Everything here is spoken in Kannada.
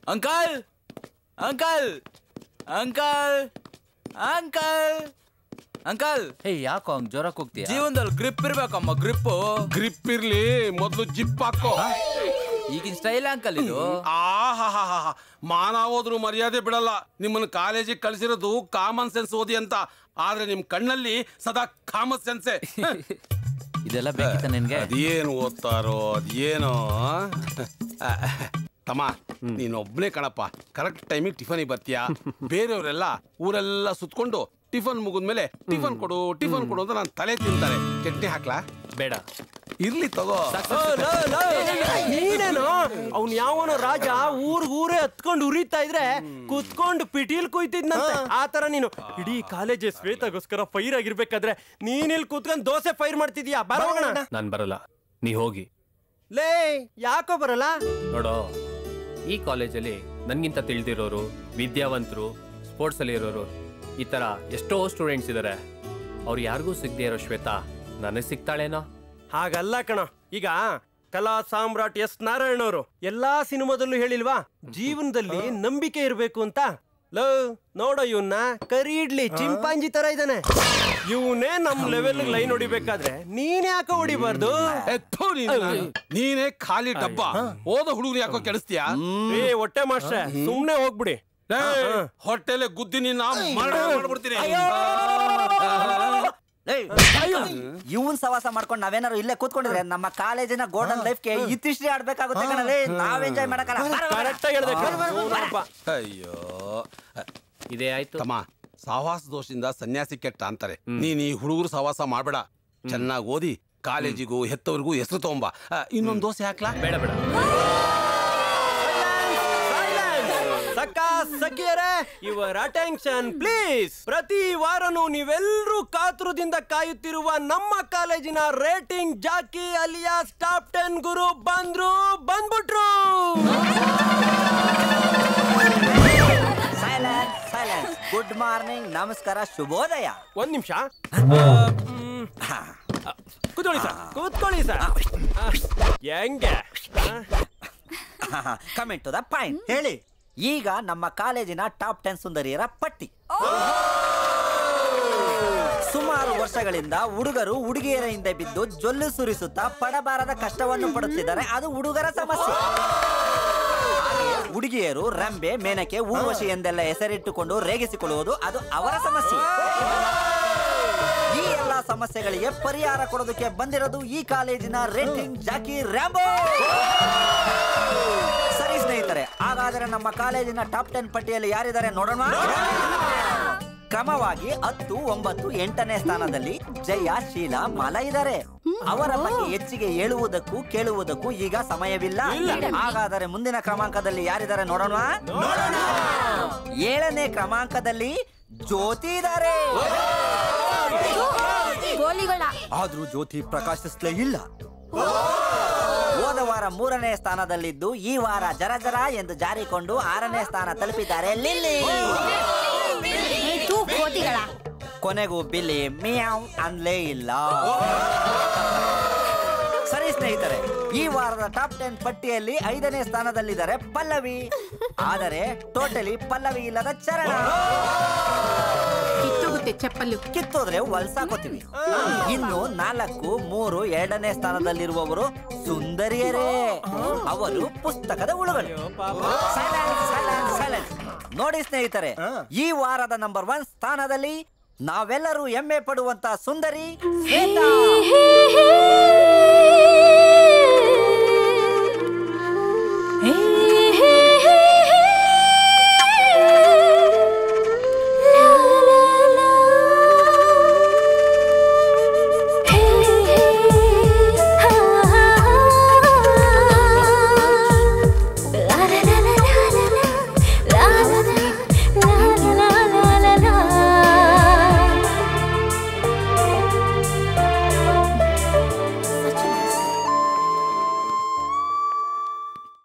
Uncle uncle uncle uncle uncle ಹೇ ಯಾಕೋ ಹಂಗ್ ಜ್ವರ ಹೋಗ್ತೀಯ ಜೀವನದಲ್ಲಿ ಗ್ರಿಪ್ ಇರ್ಬೇಕಮ್ಮ ಗ್ರಿಪ್ ಗ್ರಿಪ್ ಇರ್ಲಿ ಮೊದ್ಲು ಜಿಪ್ ಹಾಕೋ ಈಗಿನ ಸ್ಟೈಲ್ ಅಂಕಲ್ ಇದು ಆಹಾಹಾಹಾ ಮಾನ ಹೋದ್ರು ಮರ್ಯಾದೆ ಬಿಡಲ್ಲ ನಿಮ್ಮನ್ನ ಕಾಲೇಜಿಗೆ ಕಳ್ಸಿರೋದು ಕಾಮನ್ ಸೆನ್ಸ್ ಓದಿ ಅಂತ ಆದ್ರೆ ನಿಮ್ ಕಣ್ಣಲ್ಲಿ ಸದಾ ಕಾಮನ್ ಸೆನ್ಸೆ ಇದೆಲ್ಲ ಬೇಕಿತ್ತ ನಿನ್ಗೆ ಅದೇನು ಓದ್ತಾರೋ ಅದೇನೋ ಆ, ತಮ್ಮ ನೀನೊಬ್ನೇ ಕಣಪ್ಪ ಕರೆಕ್ಟ್ ಟೈಮಿಗೆ ಟಿಫನಿಗೆ ಬರ್ತೀಯಾ ಬೇರೆಯವರೆಲ್ಲ ಊರೆಲ್ಲ ಸುತ್ಕೊಂಡು ಟಿಫನ್ ಮುಗಿದ್ಮೇಲೆ ಟಿಫನ್ ಕೊಡು ಟಿಫನ್ ಕೊಡು ಅಂತ ನಾನು ತಲೆ ತಿಂತಾರೆ ಚಟ್ನಿ ಹಾಕ್ಲಾ ಬೇಡ ಇರ್ಲಿ ತಗೋ ನೀನೇನು ಅವ್ನ್ ಯಾವನೋ ರಾಜ ಊರ್ ಊರೇ ಹತ್ಕೊಂಡು ಉರಿತಾ ಇದ್ರೆ ಕುತ್ಕೊಂಡು ಪಿಟೀಲ್ ಕುಯ್ತಿದ್ನಂತೆ ಆ ತರ ನೀನು ಇಡೀ ಕಾಲೇಜ್ ಶ್ವೇತಗೋಸ್ಕರ ಫೈರ್ ಆಗಿರ್ಬೇಕಾದ್ರೆ ನೀನಿಲ್ ಕುತ್ಕೊಂಡ್ ದೋಸೆ ಫೈರ್ ಮಾಡ್ತಿದ್ಯಾ ಬರೋಣ ನಾನ್ ಬರಲ್ಲ ನೀ ಹೋಗಿ ಲೇ ಯಾಕೋ ಬರಲ್ಲ ನೋಡೋ ಈ ಕಾಲೇಜಲ್ಲಿ ನನ್ಗಿಂತ ತಿಳಿದಿರೋರು ವಿದ್ಯಾವಂತರು ಸ್ಪೋರ್ಟ್ಸ್ ಅಲ್ಲಿ ಇರೋರು ಈ ತರ ಎಷ್ಟೋ ಸ್ಟೂಡೆಂಟ್ಸ್ ಇದಾರೆ ಅವ್ರು ಯಾರಿಗೂ ಸಿಗದೆ ಇರೋ ಶ್ವೇತಾ ನನಗೆ ಸಿಗ್ತಾಳೇನೋ ಹಾಗಲ್ಲ ಕಣ ಈಗ ಕಲಾ ಸಾಮ್ರಾಟ್ ಎಸ್ ನಾರಾಯಣ ಅವರು ಎಲ್ಲಾ ಸಿನಿಮಾದಲ್ಲೂ ಹೇಳಿಲ್ವಾ ಜೀವನದಲ್ಲಿ ನಂಬಿಕೆ ಇರ್ಬೇಕು ಅಂತ ಲೋ ನೋಡೋ ಇವನ್ನ ಕರಿ ಇಡ್ಲಿ ಚಿಂಪಾಂಜಿ ತರ ಇದ್ದಾನೆ ಇವನೇ ನಮ್ ಲೆವೆಲ್ ಲೈನ್ ಹೊಡಿಬೇಕಾದ್ರೆ ನೀನ್ ಯಾಕೆ ಹೊಡಿಬಾರ್ದು ಎತ್ತೋ ನೀನು ನೀನೇ ಖಾಲಿ ಡಬ್ಬ ಓದ ಹುಡುಗರು ಯಾಕೋ ಕೆಡಿಸ್ತೀಯಾ ಏ ಹೊಟ್ಟೆ ಮಾಸ್ಟ್ರೆ ಸುಮ್ನೆ ಹೋಗ್ಬಿಡಿ ಹೊಟ್ಟೆಲೆ ಗುದ್ದಿ ನಿನ್ನ ಮರಣ ಮಾಡ್ಬಿಡ್ತೀನಿ ಇವನ್ ಸವಾಸ ಮಾಡ್ಕೊಂಡು ನಾವೇನಾರು ಇಲ್ಲೇ ಕೂತ್ಕೊಂಡಿದ್ರೆ ನಮ್ಮ ಕಾಲೇಜಿನ ಗೋಲ್ಡನ್ ಲೈಫ್ಗೆ ಇತ್ತಿಷ್ಟಿ ಆಡ್ಬೇಕಾಗುತ್ತೆ ಕಣಲೇ ನಾವ್ ಎಂಜಾಯ್ ಮಾಡಕ್ಕಲ್ಲ ಕರೆಕ್ಟ್ ಹೇಳ್ದೆ ಅಯ್ಯೋ ಇದೇ ಆಯ್ತು ತಮ್ಮ ಸಹವಾಸ ದೋಷದಿಂದ ಸನ್ಯಾಸಿ ಕೆಟ್ಟ ಅಂತಾರೆ ನೀನ್ ಈ ಹುಡುಗರು ಸಹವಾಸ ಮಾಡ್ಬೇಡ ಚೆನ್ನಾಗಿ ಓದಿ ಕಾಲೇಜಿಗೂ ಹೆತ್ತವರಿಗೂ ಹೆಸರು ತಗೊಂಬ ಆ, ಇನ್ನೊಂದ್ ದೋಸೆ ಹಾಕ್ಲಾ ಬೇಡ ಬೇಡ ಸಕ್ಕ ಸಖಿಯರೇ ಯುವರ್ ಅಟೆನ್ಷನ್ ಪ್ಲೀಸ್ ಪ್ರತಿ ವಾರನೂ ನೀವೆಲ್ಲರೂ ಕಾತುರದಿಂದ ಕಾಯುತ್ತಿರುವ ನಮ್ಮ ಕಾಲೇಜಿನ rating jockey alias top ten ಗುರು ಬಂದ್ರು ಬಂದ್ಬಿಟ್ರು ಸೈಲೆನ್ಸ್ ಸೈಲೆನ್ಸ್ ಗುಡ್ ಮಾರ್ನಿಂಗ್ ನಮಸ್ಕಾರ ಶುಭೋದಯ ಒಂದ್ ನಿಮಿಷ ಕೂತ್ಕೊಳ್ಳಿ ಸರ್ ಕೂತ್ಕೊಳ್ಳಿ ಸರ್ ಹೆಂಗೆ ಕಮೆಂಟ್ ಟು ದ ಪಾಯಿಂಟ್ ಹೇಳಿ ಈಗ ನಮ್ಮ ಕಾಲೇಜಿನ ಟಾಪ್ ಟೆನ್ ಸುಂದರಿಯರ ಪಟ್ಟಿ ಸುಮಾರು ವರ್ಷಗಳಿಂದ ಹುಡುಗರು ಹುಡುಗಿಯರ ಹಿಂದೆ ಬಿದ್ದು ಜೊಲ್ಲು ಸುರಿಸುತ್ತಾ ಪಡಬಾರದ ಕಷ್ಟವನ್ನು ಪಡುತ್ತಿದ್ದಾರೆ ಅದು ಹುಡುಗರ ಸಮಸ್ಯೆ ಹಾಗೆಯೇ ಹುಡುಗಿಯರು ರಂಬೆ ಮೇನಕೆ ಊರ್ವಶಿ ಎಂದೆಲ್ಲ ಹೆಸರಿಟ್ಟುಕೊಂಡು ರೇಗಿಸಿಕೊಳ್ಳುವುದು ಅದು ಅವರ ಸಮಸ್ಯೆ ಈ ಎಲ್ಲಾ ಸಮಸ್ಯೆಗಳಿಗೆ ಪರಿಹಾರ ಕೊಡೋದಕ್ಕೆ ಬಂದಿರೋದು ಈ ಕಾಲೇಜಿನ ರೇಟಿಂಗ್ ಜಾಕಿ ರ್ಯಾಂಬೋ ಸರಿ ಸ್ನೇಹಿತರೆ ಹಾಗಾದರೆ ನಮ್ಮ ಕಾಲೇಜಿನ ಟಾಪ್ ಟೆನ್ ಪಟ್ಟಿಯಲ್ಲಿ ಯಾರಿದ್ದಾರೆ ನೋಡೋಣ ಕ್ರಮವಾಗಿ ಹತ್ತು ಒಂಬತ್ತು ಎಂಟನೇ ಸ್ಥಾನದಲ್ಲಿ ಜಯ ಶೀಲಾ ಮಾಲಾ ಇದ್ದಾರೆ ಅವರ ಬಗ್ಗೆ ಹೆಚ್ಚಿಗೆ ಹೇಳುವುದಕ್ಕೂ ಕೇಳುವುದಕ್ಕೂ ಈಗ ಸಮಯವಿಲ್ಲ ಹಾಗಾದರೆ ಮುಂದಿನ ಕ್ರಮಾಂಕದಲ್ಲಿ ಯಾರಿದ್ದಾರೆ ನೋಡೋಣ ಏಳನೇ ಕ್ರಮಾಂಕದಲ್ಲಿ ಜ್ಯೋತಿ ಇದ್ದಾರೆ ಗೋಲಿಗಳ ಆದ್ರೂ ಜ್ಯೋತಿ ಪ್ರಕಾಶಿಸ್ಲೇ ಇಲ್ಲ ಹೋದ ವಾರ ಮೂರನೇ ಸ್ಥಾನದಲ್ಲಿದ್ದು ಈ ವಾರ ಜರ ಜರ ಎಂದು ಜಾರಿಕೊಂಡು ಆರನೇ ಸ್ಥಾನ ತಲುಪಿದ್ದಾರೆ ಲಿಲ್ಲಿ ತೂ ಕೋತಿಗಳ ಕೊನೆಗೂ ಬಿಲ್ಲಿ ಮಿಯಾವ್ ಅನ್ಲೇ ಇಲ್ಲ ಸರಿ ಸ್ನೇಹಿತರೆ ಈ ವಾರದ ಟಾಪ್ ಟೆನ್ ಪಟ್ಟಿಯಲ್ಲಿ ಐದನೇ ಸ್ಥಾನದಲ್ಲಿದ್ದಾರೆ ಪಲ್ಲವಿ ಆದರೆ ಟೋಟಲಿ ಪಲ್ಲವಿ ಇಲ್ಲದ ಚರಣ ಕಿತ್ತೋಗುತ್ತೆ ಚಪ್ಪಲು ಕಿತ್ತೋದ್ರೆ ಹೊಲ್ಸಾಕೋತೀವಿ ಇನ್ನು ನಾಲ್ಕು ಮೂರು ಎರಡನೇ ಸ್ಥಾನದಲ್ಲಿರುವವರು ಸುಂದರಿಯರೇ ಅವರು ಪುಸ್ತಕದ ಹುಳುಗಳು Silence, silence, silence. ನೋಡಿ ಸ್ನೇಹಿತರೆ ಈ ವಾರದ ನಂಬರ್ ಒನ್ ಸ್ಥಾನದಲ್ಲಿ ನಾವೆಲ್ಲರೂ ಹೆಮ್ಮೆ ಪಡುವಂತ ಸುಂದರಿ ಶ್ವೇತಾ